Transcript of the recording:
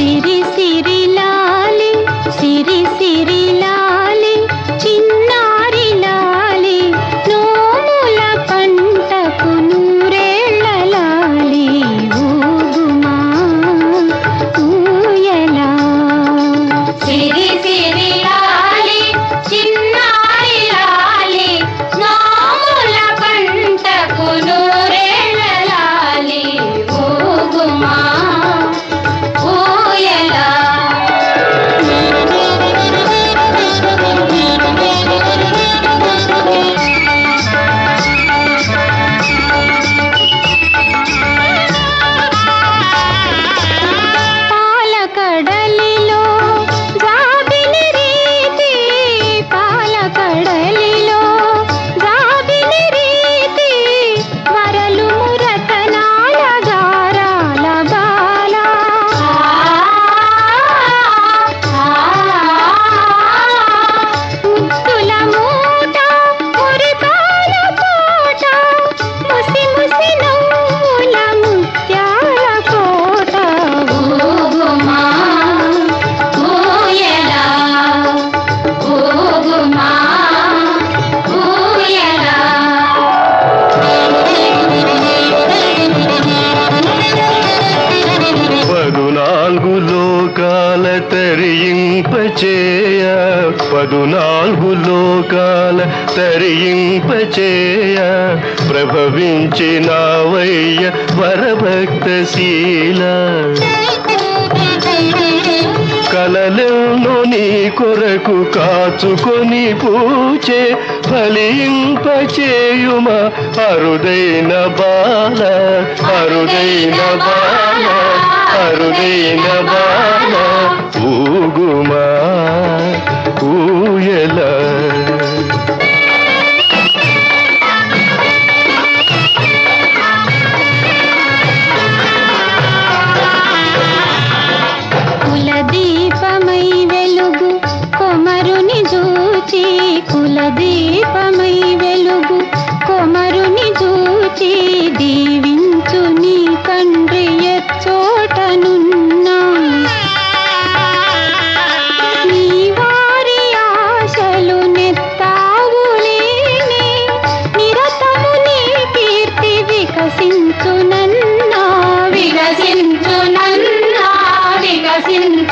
సిరి సిరి లాలి సిరి సిరి లాలి చిన్నారి లాలి నోముల పంటకు నూరేళ్ల లాలి ఊగుమా ఊయలా సిరి సిరి లాలి చిన్నారి లాలి నోముల పంటకు నూరేళ్ల లాలి ఊగుమా ఊయలా పాలకడలిలో జాబిలి రీతి పాలకడలిలో జాబిలి రీతి వరలు మురతనాల గారాల బాల ముద్దుల మూట మురిపాల కోట ముసి ముసి నవ్వుల ముత్యాల కోట ఊగుమా ఊయలా ఊగుమా ఊయలా పదునాలుగు లోకాల తరింపచేయ పదునాలుగు లోకాల తరింపచేయ ప్రభవించినావయ్య వరభక్తశీల కలలెన్నో నీ కొరకు కాచుకొని పూచే ఫలింపచేయుమ అరుదైన బాల అరుదైన బాల అరుదైన బాల ఊగుమా ఊయల కులదీపమై వెలుగు కొమరుని జూచి కులదీపమై వెలుగు కొమరుని జూచి దీవించు నీ తండ్రి ఎచ్చోటనున్నా నీ వారి ఆశలు నెత్తావులేనే నిరతము నీ కీర్తి వికసించునన్నా వికసించునన్నా వికసించు